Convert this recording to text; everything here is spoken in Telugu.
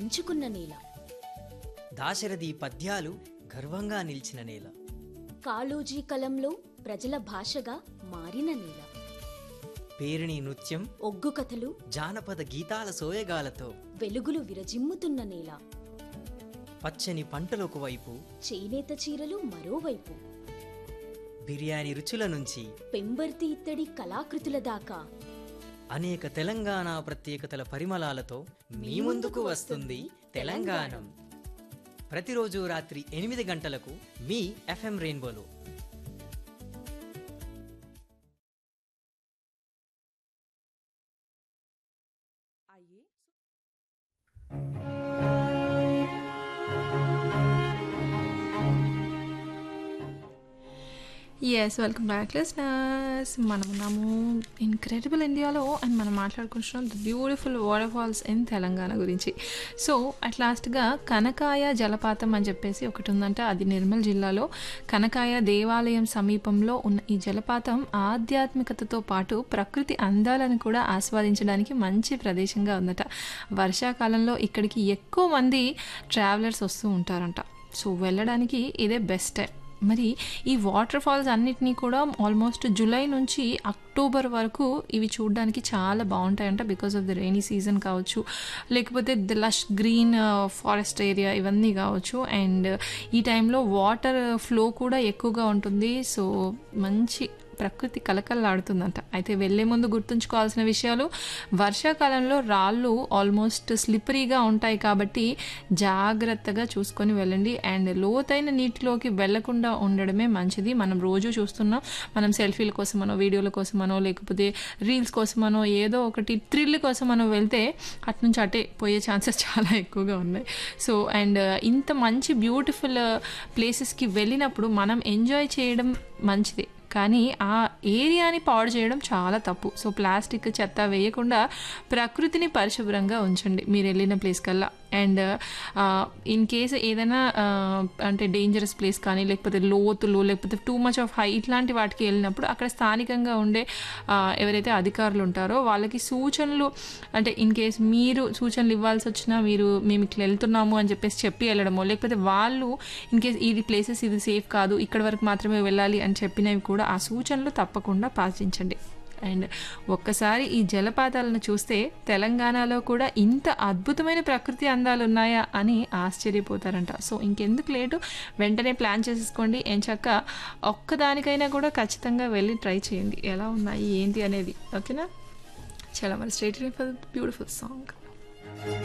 ఎంచుకున్న నేల దాశరథి పద్యాలు గర్వంగా నిలిచిన నేల కాళోజీ కలంలో ప్రజల భాషగా మారిన నేల పేరిణి నృత్యం ఒగ్గు కథలు జానపద గీతాల సోయగాలతో వెలుగులు విరజిమ్ముతున్న నేల పచ్చని పంటలకు వైపు చేనేత చీరలు మరోవైపు బిర్యానీ రుచుల నుంచి పెంబర్తి ఇత్తడి కళాకృతుల దాకా అనేక తెలంగాణ ప్రత్యేకతల పరిమళాలతో మీ ముందుకు వస్తుంది తెలంగాణం ప్రతిరోజు రాత్రి ఎనిమిది గంటలకు మీ ఎఫ్ఎం రెయిన్బోలో ఎస్ వెల్కమ్ బ్యాక్ లిస్నర్స్ మనం ఉన్నాము ఇన్క్రెడిబుల్ ఇండియాలో అండ్ మనం మాట్లాడుకుంటున్నాం the beautiful waterfalls in Telangana గురించి సో అట్ లాస్ట్గా కనకాయ జలపాతం అని చెప్పేసి ఒకటి ఉందంట అది నిర్మల్ జిల్లాలో కనకాయ దేవాలయం సమీపంలో ఉన్న ఈ జలపాతం ఆధ్యాత్మికతతో పాటు ప్రకృతి అందాలను కూడా ఆస్వాదించడానికి మంచి ప్రదేశంగా ఉందట వర్షాకాలంలో ఇక్కడికి ఎక్కువ మంది ట్రావెలర్స్ వస్తూ ఉంటారంట సో వెళ్ళడానికి ఇదే బెస్ట్ టైం మరి ఈ వాటర్ ఫాల్స్ అన్నిటినీ కూడా ఆల్మోస్ట్ జూలై నుంచి అక్టోబర్ వరకు ఇవి చూడడానికి చాలా బాగుంటాయంట because of the rainy season కావచ్చు లేకపోతే the lush green forest area ఇవన్నీ కావచ్చు అండ్ ఈ టైంలో వాటర్ ఫ్లో కూడా ఎక్కువగా ఉంటుంది సో మంచి ప్రకృతి కలకల్లాడుతుందంట అయితే వెళ్లే ముందు గుర్తుంచుకోవాల్సిన విషయాలు వర్షాకాలంలో రాళ్ళు ఆల్మోస్ట్ స్లిప్పరీగా ఉంటాయి కాబట్టి జాగ్రత్తగా చూసుకొని వెళ్ళండి అండ్ లోతైన నీటిలోకి వెళ్లకుండా ఉండడమే మంచిది మనం రోజు చూస్తున్నాం మనం సెల్ఫీల కోసమనో వీడియోల కోసమనో లేకపోతే రీల్స్ కోసమనో ఏదో ఒకటి థ్రిల్ కోసం మనం వెళ్తే అటు నుంచి అటే పోయే ఛాన్సెస్ చాలా ఎక్కువగా ఉన్నాయి సో అండ్ ఇంత మంచి బ్యూటిఫుల్ ప్లేసెస్కి వెళ్ళినప్పుడు మనం ఎంజాయ్ చేయడం మంచిది కానీ ఆ ఏరియాని పాడు చేయడం చాలా తప్పు సో ప్లాస్టిక్ చెత్త వేయకుండా ప్రకృతిని పరిశుభ్రంగా ఉంచండి మీరు వెళ్ళిన ప్లేస్ కల్లా అండ్ ఇన్ కేస్ ఏదైనా ఆ, అంటే డేంజరస్ ప్లేస్ కానీ లేకపోతే లోతులు లేకపోతే టూ మచ్ ఆఫ్ హై ఇట్లాంటి వాటికి వెళ్ళినప్పుడు అక్కడ స్థానికంగా ఉండే ఆ, ఎవరైతే అధికారులు ఉంటారో వాళ్ళకి సూచనలు అంటే ఇన్ కేస్ మీరు సూచనలు ఇవ్వాల్సి వచ్చినా మీరు మేము ఇట్లా వెళ్తున్నాము అని చెప్పేసి చెప్పి వెళ్ళడమో లేకపోతే వాళ్ళు ఇన్ కేస్ ఇది ప్లేసెస్ ఇది సేఫ్ కాదు ఇక్కడ వరకు మాత్రమే వెళ్ళాలి అని చెప్పినవి కూడా ఆ సూచనలు తప్పకుండా పాటించండి అండ్ ఒక్కసారి ఈ జలపాతాలను చూస్తే తెలంగాణలో కూడా ఇంత అద్భుతమైన ప్రకృతి అందాలు ఉన్నాయా అని ఆశ్చర్యపోతారంట సో ఇంకెందుకు లేటు వెంటనే ప్లాన్ చేసేసుకోండి ఎంచక్క ఒక్కదానికైనా కూడా ఖచ్చితంగా వెళ్ళి ట్రై చేయండి ఎలా ఉన్నాయి ఏంటి అనేది ఓకేనా చాలా మరి స్టేట్ ఫర్ బ్యూటిఫుల్ సాంగ్